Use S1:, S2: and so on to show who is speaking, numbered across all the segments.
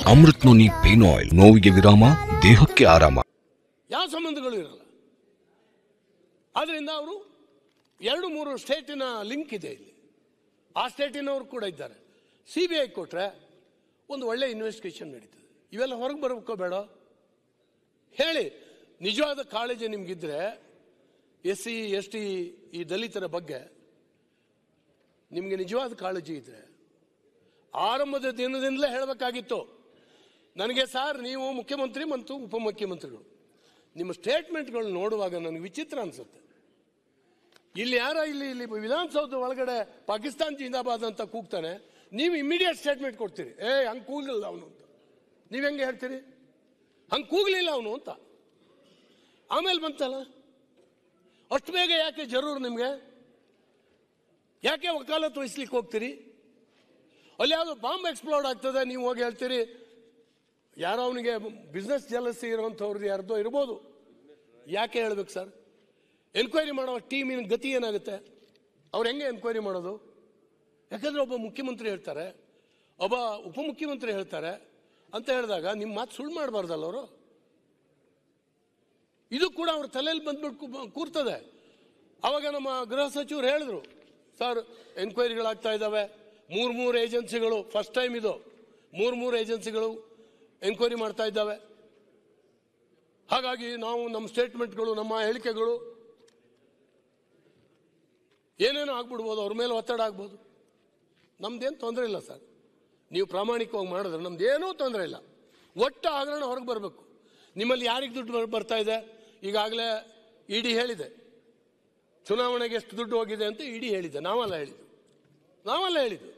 S1: Amrit noni pain oil ನೋವಿಗೆ ವಿರಾಮ ದೇಹಕ್ಕೆ ಆರಾಮ
S2: ಯಾವ ಸಂಬಂಧಗಳು ಇರಲ್ಲ ಆದ್ರಿಂದ ಅವರು ಎರಡು ಮೂರು ಸ್ಟೇಟಿನ ಲಿಂಕ್ ಇದೆ ಇಲ್ಲಿ ಆ ಸ್ಟೇಟಿನವರು ಕೂಡ ಇದ್ದಾರೆ ಸಿ ಬಿ ಐ ಕೊಟ್ರೆ ಒಂದು ಒಳ್ಳೆ ಇನ್ವೆಸ್ಟಿಗೇಷನ್ ನಡೀತದೆ ಇವೆಲ್ಲ ಹೊರಗೆ ಬರಬೇಕೋ ಬೇಡ ಹೇಳಿ ನಿಜವಾದ ಕಾಳಜಿ ನಿಮ್ಗಿದ್ರೆ ಎಸ್ ಸಿ ಎಸ್ ಟಿ ಈ ದಲಿತರ ಬಗ್ಗೆ ನಿಮಗೆ ನಿಜವಾದ ಕಾಳಜಿ ಇದ್ರೆ ಆರಂಭದ ದಿನದಿಂದಲೇ ಹೇಳಬೇಕಾಗಿತ್ತು ನನಗೆ ಸರ್ ನೀವು ಮುಖ್ಯಮಂತ್ರಿ ಮತ್ತು ಉಪಮುಖ್ಯಮಂತ್ರಿಗಳು ನಿಮ್ಮ ಸ್ಟೇಟ್ಮೆಂಟ್ಗಳು ನೋಡುವಾಗ ನನಗೆ ವಿಚಿತ್ರ ಅನ್ಸುತ್ತೆ ಇಲ್ಲಿ ಯಾರ ಇಲ್ಲಿ ಇಲ್ಲಿ ವಿಧಾನಸೌಧ ಒಳಗಡೆ ಪಾಕಿಸ್ತಾನ್ ಜಿಂದಾಬಾದ್ ಅಂತ ಕೂಗ್ತಾನೆ ನೀವು ಇಮಿಡಿಯೇಟ್ ಸ್ಟೇಟ್ಮೆಂಟ್ ಕೊಡ್ತೀರಿ ಏ ಹಂಗೆ ಕೂಗಲಿಲ್ಲ ಅವನು ಅಂತ ನೀವು ಹೆಂಗೆ ಹೇಳ್ತೀರಿ ಹಂಗೆ ಕೂಗಲಿಲ್ಲ ಅವನು ಅಂತ ಆಮೇಲೆ ಬಂತಲ್ಲ ಅಷ್ಟು ಬೇಗ ಯಾಕೆ ಜರೂರು ನಿಮಗೆ ಯಾಕೆ ವಕಾಲತ್ತು ವಹಿಸ್ಲಿಕ್ಕೆ ಹೋಗ್ತೀರಿ ಅಲ್ಲಿ ಯಾವುದೋ ಬಾಂಬ್ ಎಕ್ಸ್ಪ್ಲೋಡ್ ಆಗ್ತದೆ ನೀವು ಹೋಗಿ ಹೇಳ್ತೀರಿ ಯಾರೋ ಅವನಿಗೆ ಬಿಸ್ನೆಸ್ ಜಲಸಿ ಇರುವಂಥವ್ರದ್ದು ಯಾರ್ದೋ ಇರ್ಬೋದು ಯಾಕೆ ಹೇಳ್ಬೇಕು ಸರ್ ಎನ್ಕ್ವೈರಿ ಮಾಡೋ ಟೀಮಿನ ಗತಿ ಏನಾಗುತ್ತೆ ಅವ್ರು ಹೆಂಗೆ ಎನ್ಕ್ವೈರಿ ಮಾಡೋದು ಯಾಕಂದ್ರೆ ಒಬ್ಬ ಮುಖ್ಯಮಂತ್ರಿ ಹೇಳ್ತಾರೆ ಒಬ್ಬ ಉಪಮುಖ್ಯಮಂತ್ರಿ ಹೇಳ್ತಾರೆ ಅಂತ ಹೇಳಿದಾಗ ನಿಮ್ಮ ಮಾತು ಸುಳ್ಳು ಮಾಡಬಾರ್ದಲ್ಲ ಅವರು ಇದು ಕೂಡ ಅವ್ರ ತಲೆಯಲ್ಲಿ ಬಂದ್ಬಿಟ್ಟು ಕೂ- ಕೂರ್ತದೆ ಅವಾಗ ನಮ್ಮ ಗೃಹ ಸಚಿವರು ಹೇಳಿದ್ರು ಸರ್ ಎನ್ಕ್ವೈರಿಗಳಾಗ್ತಾ ಇದ್ದಾವೆ ಮೂರು ಮೂರು ಏಜೆನ್ಸಿಗಳು ಫಸ್ಟ್ ಟೈಮ್ ಇದು ಮೂರು ಮೂರು ಏಜೆನ್ಸಿಗಳು ಎನ್ಕ್ವೈರಿ ಮಾಡ್ತಾ ಇದ್ದಾವೆ ಹಾಗಾಗಿ ನಾವು ನಮ್ಮ ಸ್ಟೇಟ್ಮೆಂಟ್ಗಳು ನಮ್ಮ ಹೇಳಿಕೆಗಳು ಏನೇನೋ ಆಗ್ಬಿಡ್ಬೋದು ಅವ್ರ ಮೇಲೆ ಒತ್ತಡ ಆಗ್ಬೋದು ನಮ್ದೇನು ತೊಂದರೆ ಇಲ್ಲ ಸರ್ ನೀವು ಪ್ರಾಮಾಣಿಕವಾಗಿ ಮಾಡಿದ್ರೆ ನಮ್ದೇನೂ ತೊಂದರೆ ಇಲ್ಲ ಒಟ್ಟು ಹಗರಣ ಹೊರಗೆ ಬರಬೇಕು ನಿಮ್ಮಲ್ಲಿ ಯಾರಿಗೆ ದುಡ್ಡು ಬರ್- ಬರ್ತಾ ಇದೆ ಈಗಾಗಲೇ ಇಡಿ ಹೇಳಿದೆ ಚುನಾವಣೆಗೆ ಎಷ್ಟು ದುಡ್ಡು ಹೋಗಿದೆ ಅಂತ ಇಡಿ ಹೇಳಿದೆ ನಾವಲ್ಲ ಹೇಳಿದ್ದು ನಾವಲ್ಲ ಹೇಳಿದ್ದು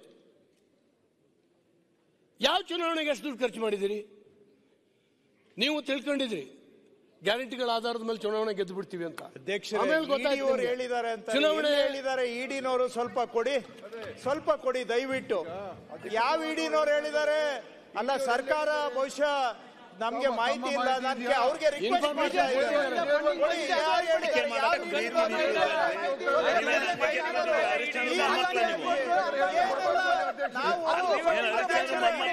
S2: ಯಾವ ಚುನಾವಣೆಗೆ ಎಷ್ಟು ದುಡ್ಡು ಖರ್ಚು ಮಾಡಿದ್ದೀರಿ ನೀವು ತಿಳ್ಕೊಂಡಿದ್ರಿ ಗ್ಯಾರಂಟಿಗಳ ಆಧಾರದ ಮೇಲೆ ಚುನಾವಣೆ ಗೆದ್ದು ಬಿಡ್ತೀವಿ ಅಂತ
S3: ಅಧ್ಯಕ್ಷರೇ
S2: ಆಮೇಲೆ ಗೊತ್ತಾಯ್ತು
S3: ಇಡಿಯವರು
S2: ನಿಮ್ಗೆ.
S3: ಹೇಳಿದ್ದಾರೆ ಅಂತ
S2: ಚುನಾವಣೆ
S3: ಎಲ್ಲಿ ಹೇಳಿದ್ದಾರೆ ಇಡಿನವರು ಸ್ವಲ್ಪ ಕೊಡಿ ಸ್ವಲ್ಪ ಕೊಡಿ ದಯವಿಟ್ಟು ಯಾವ ಇಡಿನವ್ರು ಹೇಳಿದ್ದಾರೆ ಅಲ್ಲ ಸರ್ಕಾರ ಬಹುಶಃ ನಮ್ಗೆ ಮಾಹಿತಿ ಇಲ್ಲ ನನ್ಗೆ ಅವ್ರಿಗೆ ರಿಕ್ವೆಸ್ಟ್ ಮಾಡ್ತಾ ಇದ್ದಾರೆ. ಕೊಡಿ, ಯಾರು ಹೇಳಿದ್ದಾರೆ? ಯಾವ ಇಡಿ ನವ್ರು ಹೇಳಿದ್ದಾರೆ? ಈ ನಾವು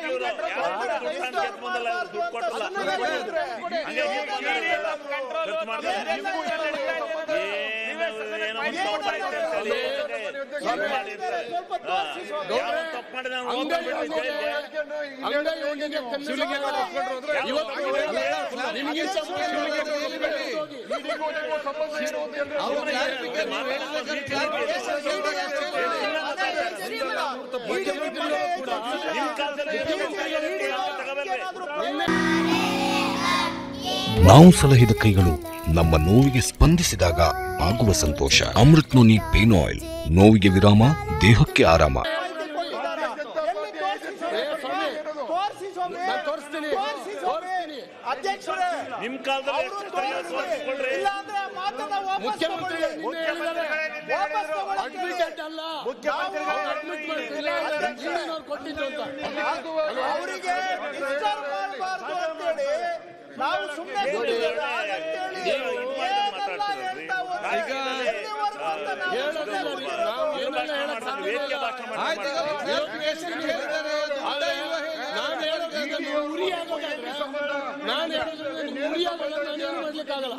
S2: ಅಂಗಡಿ ಹೋಗಿಗೆ ಕನ್ನಡಿಗರ ಇವತ್ತು ನಿಮ್ಗಿಂತ
S1: ನಾವು ಸಲಹಿದ ಕೈಗಳು ನಮ್ಮ ನೋವಿಗೆ ಸ್ಪಂದಿಸಿದಾಗ ಆಗುವ ಸಂತೋಷ ಅಮೃತ್ ನೋನಿ ಪೇನ್ ಆಯಿಲ್ ನೋವಿಗೆ ವಿರಾಮ ದೇಹಕ್ಕೆ ಆರಾಮ
S3: ತೋರಿಸಿ ಸ್ವಾಮಿ
S2: ನಾನು ತೋರಿಸ್ತೀನಿ
S3: ತೋರಿಸಿ ಸ್ವಾಮಿ
S2: ತೋರಿಸ್ತೀನಿ
S3: ಅಧ್ಯಕ್ಷರೇ
S4: ನಿಮ್ ಕಾಲದಲ್ಲಿ
S3: ಅವ್ರು
S4: ಎಷ್ಟು ಕೈಯಲ್ಲಿ
S3: ತೋರಿಸಿ.
S4: ತೋರಿಸ್ಕೊಳ್ರಿ.
S3: ಇಲ್ಲಾಂದ್ರೆ ಆ ಮಾತನ್ನ ವಾಪಸ್
S2: ಮುಖ್ಯಮಂತ್ರಿ
S3: ತಗೊಳ್ಳಿ. ವಾಪಸ್ ತಗೊಳ್ಳಿ.
S2: ಅಡ್ಮಿಟೆಡ್ ಅಲ್ಲ ಅಡ್ಮಿಟ್ ಮಾಡ್ತಿಲ್ಲ ಇಂಜಿನಿಯರ್ ಕೊಟ್ಟಿದ್ದು ಅಂತ
S3: ಅವರಿಗೆ ಡಿಸ್ಟರ್ಬ್ ಮಾಡಬಾರ್ದು ಅಂತೇಳಿ ನಾವು ಸುಮ್ಮನೆ ಕೂತಿದ್ದೇವೆ. ಹಾಗಂತೇಳಿ
S4: ನೀವು ಇದು ಮಾಡಿ
S3: ಏನೆಲ್ಲ
S4: ಮಾತಾಡ್ತಿರೋದು.
S3: ಹೇಳ್ತಾ ಹೋದ್ರೆ
S4: ಈಗ
S3: ಎಲ್ಲಿವರೆಗೂ ಅಂತ ನಾವು
S2: ಹೇಳೋದಿಲ್ಲ ರೀ. ನಾವು ಏನೆಲ್ಲ ಹೇಳಕ್ ಸಾಧ್ಯ
S4: ವೇದಿಕೆ
S2: ಇಲ್ಲ.
S4: ಭಾಷಣ ಮಾಡಿ
S2: ಆದ್ರೆ ನಾನು ಹೇಳೋದ್ರಿಂದ ನೀವು ಉರಿ ಆಗೋದಾದ್ರೆ ನಾನು ಹೇಳೋದ್ರಿಂದ ನೀವು ಉರಿ ಆಗೋದಾದ್ರೆ ನಾನು ಏನು ಮಾಡ್ಲಿಕ್ಕಾಗಲ್ಲ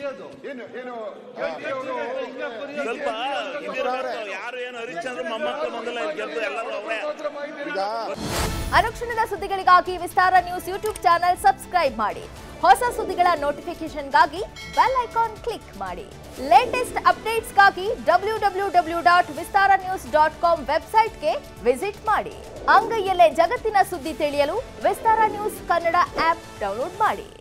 S4: ಸ್ವಲ್ಪ ಇದಿರ್ಬೇಕು. ಯಾರು ಏನು ಹರಿಶ್ಚಂದ್ರ ಮೊಮ್ಮಕ್ಕಳು ಬಂದಿಲ್ಲ ಇಲ್ಲಿ ಗೆದ್ದು ಎಲ್ಲರೂ ಅವರೇ
S5: ಅನುಕ್ಷಣದ ಸುದ್ದಿಗಳಿಗಾಗಿ Vistara news YouTube channel subscribe ಮಾಡಿ ಹೊಸ ಸುದ್ದಿಗಳ ನೋಟಿಫಿಕೇಶನ್ಗಾಗಿ ಬೆಲ್ ಐಕಾನ್ ಕ್ಲಿಕ್ ಮಾಡಿ ಲೇಟೆಸ್ಟ್ ಅಪ್ಡೇಟ್ಸ್ಗಾಗಿ W W W dot Vistara news dot com ವೆಬ್ಸೈಟ್ಗೆ ವಿಸಿಟ್ ಮಾಡಿ ಅಂಗೈಯಲ್ಲೇ ಜಗತ್ತಿನ ಸುದ್ದಿ ತಿಳಿಯಲು Vistara news Kannada app download ಮಾಡಿ